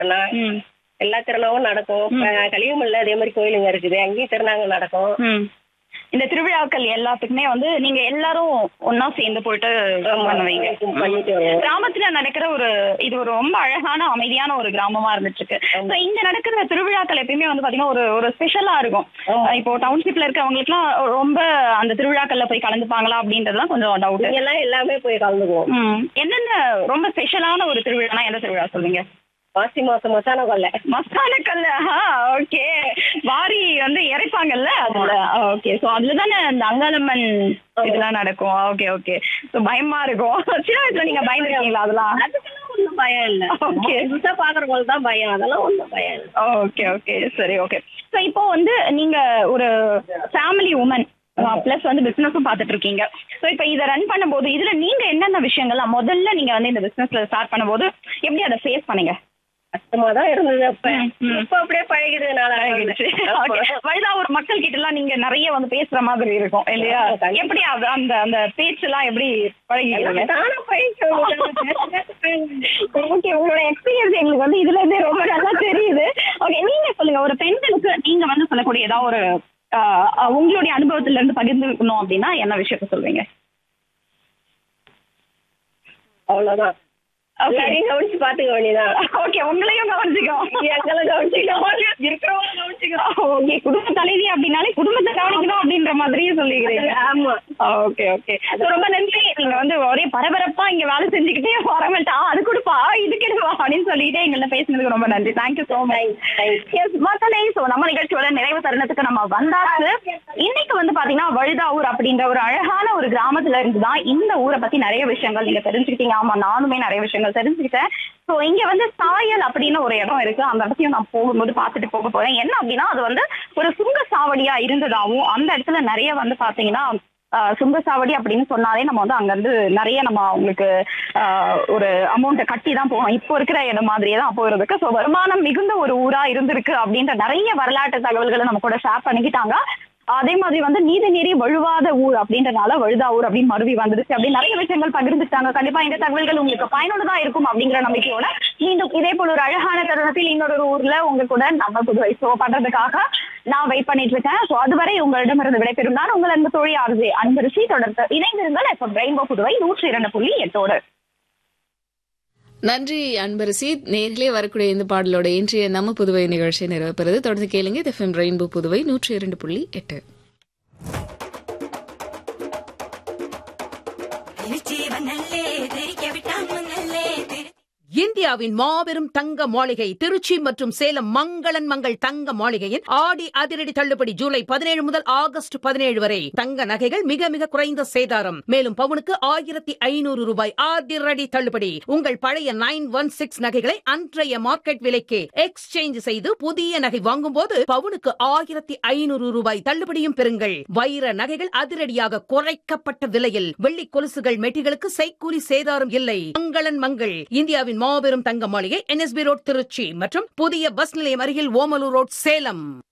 நான் ம் எல்லா திருநாவும் நடக்கும் இப்ப கலியமல்ல அதே மாதிரி கோயிலுங்க இருக்குது அங்கேயும் திருநாங்க நடக்கும் ம் இந்த திருவிழாக்கள் எல்லாத்துக்குமே வந்து நீங்க எல்லாரும் ஒண்ணா சேர்ந்து போயிட்டு பண்ணுவீங்க பண்ணிட்டு வருவோம் கிராமத்துல நடக்கிற ஒரு இது ஒரு ரொம்ப அழகான அமைதியான ஒரு கிராமமா இருந்துட்டு இருக்கு So, இங்க நடக்கிற திருவிழாக்கள் எப்பயுமே வந்து பாத்தீங்கன்னா ஒரு ஒரு ஸ்பெஷலா இருக்கும் ஆமா. அஹ் இப்போ டவுன்ஷிப்ல இருக்கவங்களுக்குலாம் ரொம்ப அந்த திருவிழாக்கள்ல போய் கலந்துப்பாங்களா அப்படின்றதுலாம் கொஞ்சம் டவுட் இங்கெல்லாம் எல்லாமே போய் கலந்துக்குவோம் என்னென்ன ரொம்ப ஸ்பெஷலான ஒரு திருவிழானா எந்த திருவிழா சொல்லுவீங்க மாசி மாசம் மசான கொள்ளை மசாலா கல்ல ஓகே வாரி வந்து இறைப்பாங்கல்ல அதுல ஓகே சோ அதுல தானே அந்த அங்காளம்மன் இதெல்லாம் நடக்கும் ஓகே ஓகே சோ பயமா இருக்கும் சின்ன வயசுல நீங்க பயந்துருக்கீங்களா அதெல்லாம் அதுக்கெல்லாம் ஒண்ணும் பயம் இல்ல Okay. புதுசா பாக்குறவங்களுக்கு தான் பயம் அதெல்லாம் ஒண்ணும் பயம் இல்ல ஓகே ஓகே சரி ஓகே சோ இப்போ வந்து நீங்க ஒரு ஃபேமிலி உமன் பிளஸ் வந்து பிசினஸும் பார்த்துட்டு இருக்கீங்க சோ இப்போ இதை ரன் பண்ணும்போது இதுல நீங்க என்னென்ன விஷயங்கள்லாம் முதல்ல நீங்க வந்து இந்த பிசினஸ்ல ஸ்டார்ட் பண்ணும்போது எப்படி அதை ஃபேஸ் பண்ணீங்க கஷ்டமா தான் இருந்தது அப்ப ம். இப்ப அப்படியே பழகிடுதுனால பழகிடுச்சு. Okay. வயதா ஒரு மக்கள் கிட்ட எல்லாம் நீங்க நிறைய வந்து பேசுற மாதிரி இருக்கும் இல்லையா ஆமா, கண்டிப்பா. எப்படி அது அந்த அந்த பேச்சு எல்லாம் எப்படி பழகிக்கிறீங்க தானே பழகிக்கணும். ஓகே உங்களோட எக்ஸ்பீரியன்ஸ் எங்களுக்கு வந்து இதுல இருந்தே ரொம்ப நல்லா தெரியுது ஓகே நீங்க சொல்லுங்க ஒரு பெண்களுக்கு நீங்க வந்து சொல்லக்கூடிய ஏதாவது ஒரு ஆஹ், ஆஹ், உங்களுடைய அனுபவத்துல இருந்து பகிர்ந்துக்கணும் அப்படின்னா என்ன விஷயத்த சொல்வீங்க அவ்வளவுதான் Okay. எல்லாரையும் கவனிச்சு பாத்துக்க வேண்டியதான் ஓகே உங்களையும் கவனிச்சுக்கோ எங்களை கவனிச்சுக்கணும் இருக்கிறவங்க கவனிச்சுக்கணும் ஓகே குடும்ப தலைவி அப்படின்னாலே குடும்பத்தை கவனிக்கணும் அப்படின்ற மாதிரியே சொல்லிக்கிறீங்க ஆமா ஓகே ஓகே ரொம்ப நன்றி நீங்க வந்து ஒரே பரபரப்பா இங்க வேலை செஞ்சுக்கிட்டே வரமாட்டா அது கொடுப்பா இது கெடுவா அப்படின்னு சொல்லிட்டு எங்கள்ட்ட பேசினதுக்கு ரொம்ப நன்றி தேங்க்யூ சோ மச் எஸ் மக்களே சோ நம்ம நிகழ்ச்சியோட நிறைவு தருணத்துக்கு நம்ம வந்தாச்சு இன்னைக்கு வந்து பாத்தீங்கன்னா வழுதாவூர் அப்படின்ற ஒரு அழகான ஒரு கிராமத்துல இருந்து தான் இந்த ஊரை பத்தி நிறைய விஷயங்கள் நீங்க தெரிஞ்சுக்கிட்டீங்க ஆமா நானுமே நிறைய விஷயங்கள் தெரிஞ்சுக்கிட்டேன் சோ இங்க வந்து சாயல் அப்படின்னு ஒரு இடம் இருக்கு அந்த இடத்தையும் நான் போகும்போது பார்த்துட்டு போக போறேன் என்ன அப்படின்னா அது வந்து ஒரு சுங்க சாவடியா இருந்ததாவும் அந்த இடத்துல நிறைய வந்து பாத்தீங்கன்னா ஆஹ் சுங்கசாவடி அப்படின்னு சொன்னாலே நம்ம வந்து அங்க இருந்து நிறைய நம்ம அவங்களுக்கு ஆஹ் ஒரு அமௌண்ட்டை கட்டி தான் போவோம் இப்போ இருக்கிற இடம் மாதிரியே தான் போயிருதுக்கு ஸோ வருமானம் மிகுந்த ஒரு ஊரா இருந்திருக்கு அப்படின்ற நிறைய வரலாற்று தகவல்களை நம்ம கூட ஷேர் பண்ணிக்கிட்டாங்க அதே மாதிரி வந்து நீதி மீறி வழுவாத ஊர் அப்படின்றனால வழுதா ஊர் அப்படின்னு மறுவி வந்துருச்சு அப்படின்னு நிறைய விஷயங்கள் பகிர்ந்துட்டாங்க கண்டிப்பா இந்த தகவல்கள் உங்களுக்கு பயனுள்ளதா இருக்கும் அப்படிங்கிற நம்பிக்கையோட மீண்டும் இதே போல ஒரு அழகான தருணத்தில் இன்னொரு ஊர்ல உங்க கூட நம்ம புதுவை ஷோ பண்றதுக்காக நான் வெயிட் பண்ணிட்டு இருக்கேன் ஸோ அதுவரை உங்களிடமிருந்து விடைபெறும் நான் உங்கள் அன்பு தோழி ஆர்ஜே அன்பரிசி தொடர்ந்து இணைந்திருங்கள் இப்போ ரெயின்போ புதுவை நூற்றி இரண்டு புள்ளி எட்டோடு நன்றி அன்பரசி நேரிலே வரக்கூடிய இந்த பாடலோட இன்றைய நம்ம புதுவை நிகழ்ச்சி நிறைவு பெறுது தொடர்ந்து கேளுங்க இது எஃப்எம் ரெயின்போ புதுவை நூற்றி இரண்டு புள்ளி எட்டு திருச்சிவனல்லே தெரிக்க விட்டான் மங்கல்லே திரு இந்தியாவின் மாபெரும் தங்க மாளிகை திருச்சி மற்றும் சேலம் மங்களன் மங்கள் தங்க மாளிகையின் ஆடி அதிரடி தள்ளுபடி ஜூலை பதினேழு முதல் ஆகஸ்ட் பதினேழு வரை தங்க நகைகள் மிக மிக குறைந்த சேதாரம் மேலும் பவுனுக்கு ஆயிரத்தி ஐநூறு ரூபாய் அதிரடி தள்ளுபடி உங்கள் பழைய நைன் ஒன் சிக்ஸ் நகைகளை அன்றைய மார்க்கெட் விலைக்கு எக்ஸ்சேஞ்ச் செய்து புதிய நகை வாங்கும்போது பவுனுக்கு ஆயிரத்தி ஐநூறு ரூபாய் தள்ளுபடியும் பெறுங்கள் வைர நகைகள் அதிரடியாக குறைக்கப்பட்ட விலையில் வெள்ளி கொலுசுகள் மெட்டிகளுக்கு செய்கூலி சேதாரம் இல்லை மங்களன் மங்கள் இந்தியாவின் மாபெரும் தங்க மாளிகை என்எஸ்பி ரோட் திருச்சி மற்றும் புதிய பஸ் நிலையம் அருகில் ஓமலூர் ரோட் சேலம்